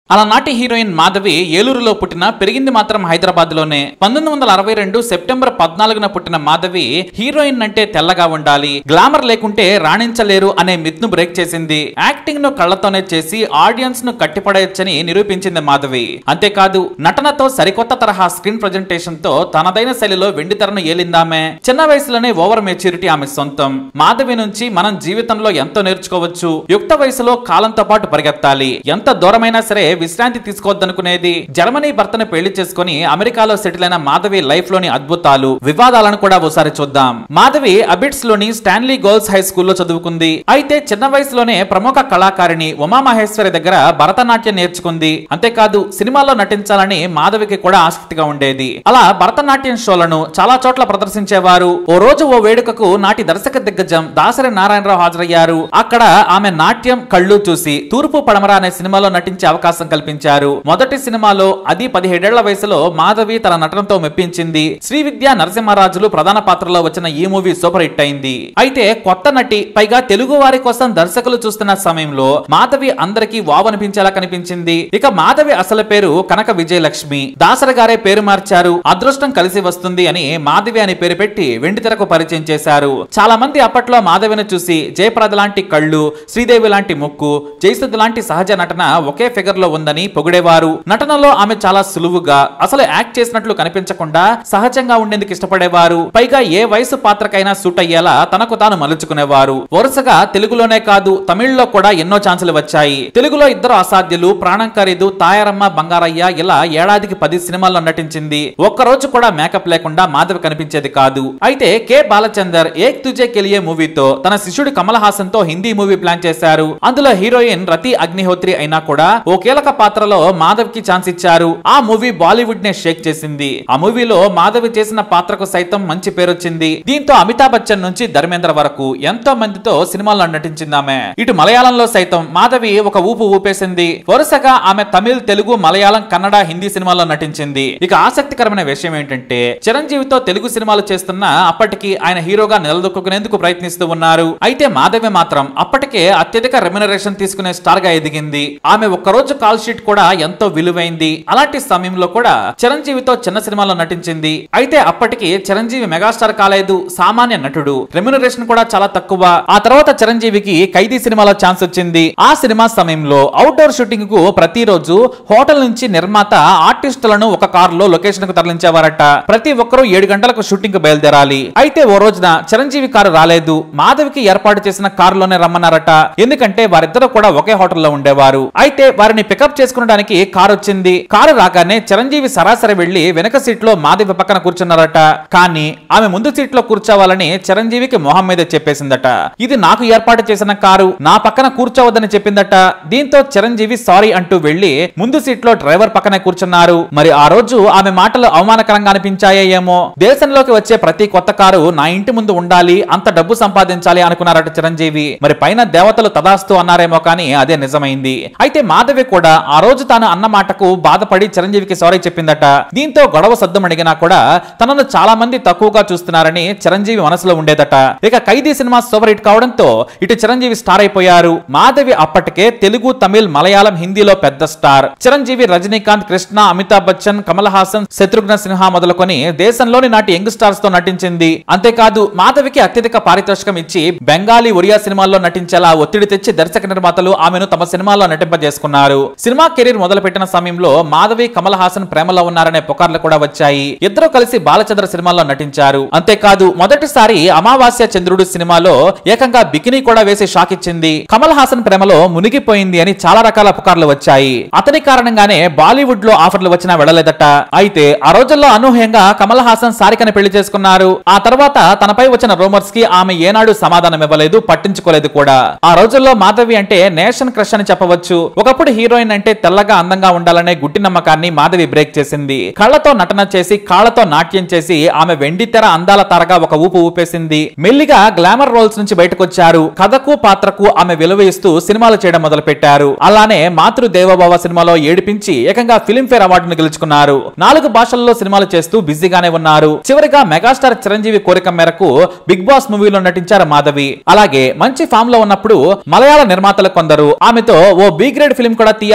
అలనాటి హీరోయిన్ మాధవి ఏలూరులో పుట్టిన పెరిగింది మాత్రం హైదరాబాద్ లోనే పంతొమ్మిది వందల అరవై రెండు సెప్టెంబర్ పద్నాలుగున పుట్టిన మాధవి హీరోయిన్ అంటే తెల్లగా ఉండాలి గ్లామర్ లేకుంటే రాణించలేరు అనే మిత్ ను బ్రేక్ చేసింది యాక్టింగ్ ను కళ్ళతోనే చేసి ఆడియన్స్ ను కట్టిపడేయచ్చని నిరూపించింది మాధవి అంతేకాదు నటనతో సరికొత్త తరహా స్క్రీన్ ప్రజెంటేషన్ తో తనదైన శైలిలో వెండితెరను ఏలిందామె చిన్న వయసులోనే ఓవర్ మెచ్యూరిటీ ఆమె సొంతం మాధవి నుంచి మనం జీవితంలో ఎంతో నేర్చుకోవచ్చు యుక్త వయసులో కాలంతో పాటు పరిగెత్తాలి ఎంత దూరమైనా సరే విశ్రాంతి తీసుకోవద్దనుకునేది జర్మనీ భర్తను పెళ్లి చేసుకుని అమెరికాలో సెటిల్ అయిన మాధవి లైఫ్ లోని అద్భుతాలు వివాదాలను కూడా ఓసారి చూద్దాం మాధవి అబిట్స్ లోని స్టాన్లీ గర్ల్స్ హై స్కూల్లో చదువుకుంది అయితే చిన్న వయసులోనే ప్రముఖ కళాకారిణి ఉమామహేశ్వరి దగ్గర భరతనాట్యం నేర్చుకుంది అంతేకాదు సినిమాల్లో నటించాలని మాధవికి కూడా ఆసక్తిగా ఉండేది అలా భరతనాట్యం షోలను చాలా చోట్ల ప్రదర్శించేవారు ఓ రోజు ఓ వేడుకకు నాటి దర్శక దిగ్గజం దాసరి నారాయణరావు హాజరయ్యారు అక్కడ ఆమె నాట్యం కళ్ళు చూసి తూర్పు పడమర అనే సినిమాలో నటించే అవకాశం కల్పించారు మొదటి సినిమాలో అది పదిహేడేళ్ల వయసులో మాధవి తన నటనతో మెప్పించింది శ్రీ విద్యా నరసింహరాజులు ప్రధాన పాత్రలో వచ్చిన ఈ మూవీ సూపర్ హిట్ అయింది అయితే కొత్త నటి పైగా తెలుగు వారి కోసం దర్శకులు చూస్తున్న సమయంలో మాధవి అందరికీ వావ్ అనిపించేలా కనిపించింది ఇక మాధవి అసలు పేరు కనక విజయలక్ష్మి దాసరి గారే పేరు మార్చారు అదృష్టం కలిసి వస్తుంది అని మాధవి అని పేరు పెట్టి వెండితెరకు పరిచయం చేశారు చాలా మంది అప్పట్లో మాధవిని చూసి జయప్రద లాంటి కళ్ళు శ్రీదేవి లాంటి ముక్కు జయసుద్ లాంటి సహజ నటన ఒకే ఫిగర్ లో ఉందని పొగిడేవారు నటనలో ఆమె చాలా సులువుగా అసలు యాక్ట్ చేసినట్లు కనిపించకుండా సహజంగా ఉండేందుకు ఇష్టపడేవారు పైగా ఏ వయసు పాత్రకైనా సూట్ అయ్యేలా తనకు తాను మలుచుకునేవారు వరుసగా తెలుగులోనే కాదు తమిళ్లో కూడా ఎన్నో ఛాన్సులు వచ్చాయి తెలుగులో ఇద్దరు అసాధ్యులు ప్రాణం ఖరీదు తాయారమ్మ బంగారయ్య ఇలా ఏడాదికి పది సినిమాల్లో నటించింది ఒక్కరోజు కూడా మేకప్ లేకుండా మాధవి కనిపించేది కాదు అయితే కె బాలచందర్ ఏక్ తుజే కెలియే మూవీతో తన శిష్యుడు కమల్ హాసన్ తో హిందీ మూవీ ప్లాన్ చేశారు అందులో హీరోయిన్ రతి అగ్నిహోత్రి అయినా కూడా ఓ కీలక పాత్రలో మాధవ్ కి ఛాన్స్ ఇచ్చారు ఆ మూవీ బాలీవుడ్ నే షేక్ చేసింది ఆ మూవీలో మాధవి చేసిన పాత్రకు సైతం మంచి పేరొచ్చింది దీంతో అమితాబ్ బచ్చన్ నుంచి ధర్మేంద్ర వరకు ఎంతో మందితో సినిమాల్లో నటించింది ఆమె ఇటు మలయాళంలో సైతం మాధవి ఒక ఊపు ఊపేసింది వరుసగా ఆమె తమిళ్ తెలుగు మలయాళం కన్నడ హిందీ సినిమాల్లో నటించింది ఇక ఆసక్తికరమైన విషయం ఏంటంటే చిరంజీవితో తెలుగు సినిమాలు చేస్తున్న అప్పటికి ఆయన హీరోగా నిలదొక్కునేందుకు ప్రయత్నిస్తూ ఉన్నారు అయితే మాధవి మాత్రం అప్పటికే అత్యధిక రెమ్యునరేషన్ తీసుకునే స్టార్ గా ఎదిగింది ఆమె ఒక్కరోజు కాల్ షీట్ కూడా ఎంతో విలువైంది అలాంటి సమయంలో కూడా చిరంజీవితో చిన్న సినిమాలో నటించింది అయితే అప్పటికి చిరంజీవి మెగాస్టార్ కాలేదు సామాన్య నటుడు రెమ్యునరేషన్ కూడా చాలా తక్కువ ఆ తర్వాత చిరంజీవికి ఖైదీ సినిమాలో ఛాన్స్ వచ్చింది ఆ సినిమా సమయంలో అవుట్డోర్ షూటింగ్ కు ప్రతిరోజు హోటల్ నుంచి నిర్మాత ఆర్టిస్టులను ఒక కారులో లొకేషన్ కు తరలించేవారట ప్రతి ఒక్కరూ ఏడు గంటలకు షూటింగ్ కు బయలుదేరాలి అయితే ఓ రోజున చిరంజీవి కారు రాలేదు మాధవికి ఏర్పాటు చేసిన కారులోనే రమ్మన్నారట ఎందుకంటే వారిద్దరూ కూడా ఒకే హోటల్లో ఉండేవారు అయితే వారిని పికప్ చేసుకునడానికి కారు వచ్చింది కారు రాగానే చిరంజీవి సరాసరి వెళ్లి వెనక సీట్ లో మాధవి పక్కన కూర్చున్నారట కానీ ఆమె ముందు సీట్ లో కూర్చోవాలని చిరంజీవికి మొహం మీద చెప్పేసిందట ఇది నాకు ఏర్పాటు చేసిన కారు నా పక్కన కూర్చోవద్దని చెప్పిందట దీంతో చిరంజీవి సారీ అంటూ వెళ్లి ముందు సీట్ లో డ్రైవర్ పక్కనే కూర్చున్నారు మరి ఆ రోజు ఆమె మాటలు అవమానకరంగా అనిపించాయేమో దేశంలోకి వచ్చే ప్రతి కొత్త కారు నా ఇంటి ముందు ఉండాలి అంత డబ్బు సంపాదించాలి అనుకున్నారట చిరంజీవి మరి పైన దేవతలు తదాస్తు అన్నారేమో కానీ అదే నిజమైంది అయితే మాధవి కూడా ఆ రోజు తాను అన్న మాటకు బాధపడి చిరంజీవికి సారీ చెప్పిందట దీంతో గొడవ సద్దుమణిగినా కూడా తనను చాలా మంది తక్కువగా చూస్తున్నారని చిరంజీవి మనసులో ఉండేదట ఇక ఖైదీ సినిమా సూపర్ హిట్ కావడంతో ఇటు చిరంజీవి స్టార్ అయిపోయారు మాధవి అప్పటికే తెలుగు తమిళ్ మలయాళం హిందీలో పెద్ద స్టార్ చిరంజీవి రజనీకాంత్ కృష్ణ అమితాబ్ బచ్చన్ కమల్ హాసన్ శత్రుఘ్న సిన్హా మొదలుకొని దేశంలోని నాటి యంగ్ స్టార్స్ తో నటించింది అంతేకాదు మాధవికి అత్యధిక పారితోషికం ఇచ్చి బెంగాలీ ఒరియా సినిమాల్లో నటించేలా ఒత్తిడి తెచ్చి దర్శక నిర్మాతలు ఆమెను తమ సినిమాల్లో నటింపజేసుకున్నారు సినిమా కెరీర్ మొదలుపెట్టిన సమయంలో మాధవి కమల్ హాసన్ ప్రేమలో ఉన్నారనే పుకార్లు కూడా వచ్చాయి ఇద్దరు కలిసి బాలచంద్ర సినిమాల్లో నటించారు అంతేకాదు మొదటిసారి అమావాస్య చంద్రుడు సినిమాలో ఏకంగా బికినీ కూడా వేసి షాక్ ఇచ్చింది కమల్ హాసన్ ప్రేమలో మునిగిపోయింది అని చాలా రకాల పుకార్లు వచ్చాయి అతని కారణంగానే బాలీవుడ్ లో ఆఫర్లు వచ్చినా వెళ్ళలేదట అయితే ఆ రోజుల్లో అనూహ్యంగా కమల్ హాసన్ సారికని పెళ్లి చేసుకున్నారు ఆ తర్వాత తనపై వచ్చిన రూమర్స్ కి ఆమె ఏనాడు సమాధానం ఇవ్వలేదు పట్టించుకోలేదు కూడా ఆ రోజుల్లో మాధవి అంటే నేషన్ క్రష్ అని చెప్పవచ్చు ఒకప్పుడు హీరోయిన్ అంటే తెల్లగా అందంగా ఉండాలనే గుడ్డి నమ్మకాన్ని మాధవి బ్రేక్ చేసింది కళ్ళతో నటన చేసి కాళ్ళతో నాట్యం చేసి ఆమె వెండి తెర అందాల తారగా ఒక ఊపు ఊపేసింది మెల్లిగా గ్లామర్ రోల్స్ నుంచి బయటకొచ్చారు కథకు పాత్రకు ఆమె విలువ ఇస్తూ సినిమాలు చేయడం మొదలు పెట్టారు అలానే మాతృ దేవభావ సినిమాలో ఏడిపించి ఏకంగా ఫిలింఫేర్ అవార్డును గెలుచుకున్నారు నాలుగు భాషల్లో సినిమాలు చేస్తూ బిజీగానే ఉన్నారు చివరిగా మెగాస్టార్ చిరంజీవి కోరిక మేరకు బిగ్ బాస్ మూవీలో నటించారు మాధవి అలాగే మంచి ఫామ్ లో ఉన్నప్పుడు మలయాళ నిర్మాతలు కొందరు ఆమెతో ఓ బి గ్రేడ్ ఫిల్మ్ కూడా తీయాలని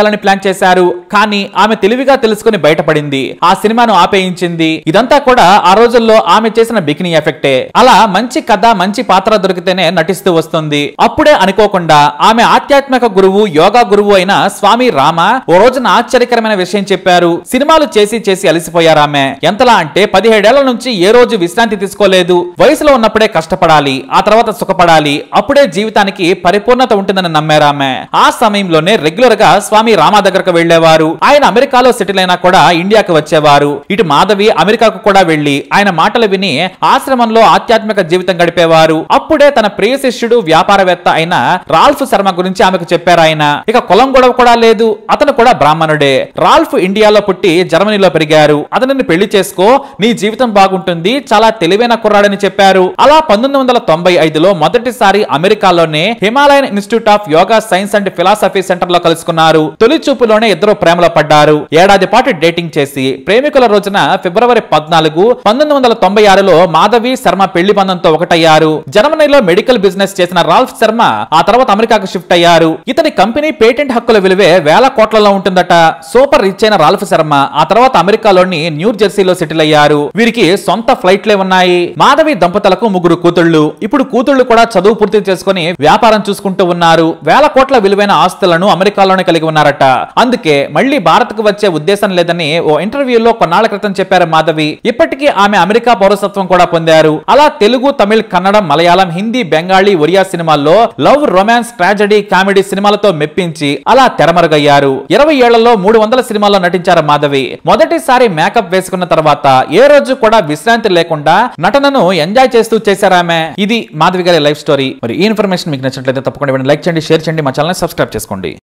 చేయాలని ప్లాన్ చేశారు కానీ ఆమె తెలివిగా తెలుసుకుని బయటపడింది ఆ సినిమాను ఆపేయించింది ఇదంతా కూడా ఆ రోజుల్లో ఆమె చేసిన బికినీ ఎఫెక్టే అలా మంచి కథ మంచి పాత్ర దొరికితేనే నటిస్తూ వస్తుంది అప్పుడే అనుకోకుండా ఆమె ఆధ్యాత్మిక గురువు యోగా గురువు అయిన స్వామి రామ ఓ రోజున ఆశ్చర్యకరమైన విషయం చెప్పారు సినిమాలు చేసి చేసి అలసిపోయారు ఆమె ఎంతలా అంటే పదిహేడేళ్ల నుంచి ఏ రోజు విశ్రాంతి తీసుకోలేదు వయసులో ఉన్నప్పుడే కష్టపడాలి ఆ తర్వాత సుఖపడాలి అప్పుడే జీవితానికి పరిపూర్ణత ఉంటుందని నమ్మారు ఆమె ఆ సమయంలోనే రెగ్యులర్ గా స్వామి రామ దగ్గరకు వెళ్లేవారు ఆయన అమెరికాలో సెటిల్ అయినా కూడా ఇండియాకి వచ్చేవారు ఇటు మాధవి అమెరికాకు కూడా వెళ్లి ఆయన మాటలు విని ఆశ్రమంలో ఆధ్యాత్మిక జీవితం గడిపేవారు అప్పుడే తన ప్రియ శిష్యుడు వ్యాపారవేత్త అయిన రాల్ఫ్ శర్మ గురించి ఆమెకు చెప్పారు ఆయన ఇక కులం గొడవ కూడా లేదు అతను కూడా బ్రాహ్మణుడే రాల్ఫ్ ఇండియాలో పుట్టి జర్మనీలో పెరిగారు అతనిని పెళ్లి చేసుకో నీ జీవితం బాగుంటుంది చాలా తెలివైన కుర్రాడని చెప్పారు అలా పంతొమ్మిది వందల తొంభై ఐదులో మొదటిసారి అమెరికాలోనే Himalayan Institute of Yoga Science and Philosophy Center లో కలుసుకున్నారు తొలి చూపులోనే ఇద్దరు ప్రేమలో పడ్డారు ఏడాది పాటు డేటింగ్ చేసి ప్రేమికుల రోజున ఫిబ్రవరి పద్నాలుగు పంతొమ్మిది వందల తొంభై ఆరులో మాధవి శర్మ పెళ్లి బంధంతో ఒకటయ్యారు జర్మనీలో మెడికల్ బిజినెస్ చేసిన రాల్ఫ్ శర్మ ఆ తర్వాత అమెరికాకు షిఫ్ట్ అయ్యారు ఇతని కంపెనీ పేటెంట్ హక్కుల విలువే వేల కోట్లలో ఉంటుందట సూపర్ రిచ్ అయిన రాల్ఫ్ శర్మ ఆ తర్వాత అమెరికాలోని న్యూ జెర్సీలో సెటిల్ అయ్యారు వీరికి సొంత ఫ్లైట్లే ఉన్నాయి మాధవి దంపతులకు ముగ్గురు కూతుళ్లు ఇప్పుడు కూతుళ్లు కూడా చదువు పూర్తి చేసుకుని వ్యాపారం చూసుకుంటూ ఉన్నారు వేల కోట్ల విలువైన ఆస్తులను అమెరికాలోనే కలిగి ఉన్నారట అందుకే మళ్ళీ భారత్ కు వచ్చే ఉద్దేశం లేదని ఓ ఇంటర్వ్యూలో కొన్నాళ్ల క్రితం చెప్పారు మాధవి ఇప్పటికీ ఆమె అమెరికా పౌరసత్వం కూడా పొందారు అలా తెలుగు తమిళ్ కన్నడం మలయాళం హిందీ బెంగాలీ ఒరియా సినిమాల్లో లవ్ రొమాన్స్ ట్రాజడీ కామెడీ సినిమాలతో మెప్పించి అలా తెరమరుగయ్యారు ఇరవై ఏళ్లలో మూడు వందల సినిమాల్లో నటించారు మాధవి మొదటిసారి మేకప్ వేసుకున్న తర్వాత ఏ రోజు కూడా విశ్రాంతి లేకుండా నటనను ఎంజాయ్ చేస్తూ చేశారామె ఇది మాధవి గారి లైఫ్ స్టోరీ మరి ఈ ఇన్ఫర్మేషన్ మీకు నచ్చినట్లయితే తప్పకుండా లైక్ చేయండి షేర్ చేయండి మా ఛానల్ సబ్స్క్రైబ్ చేసుకోండి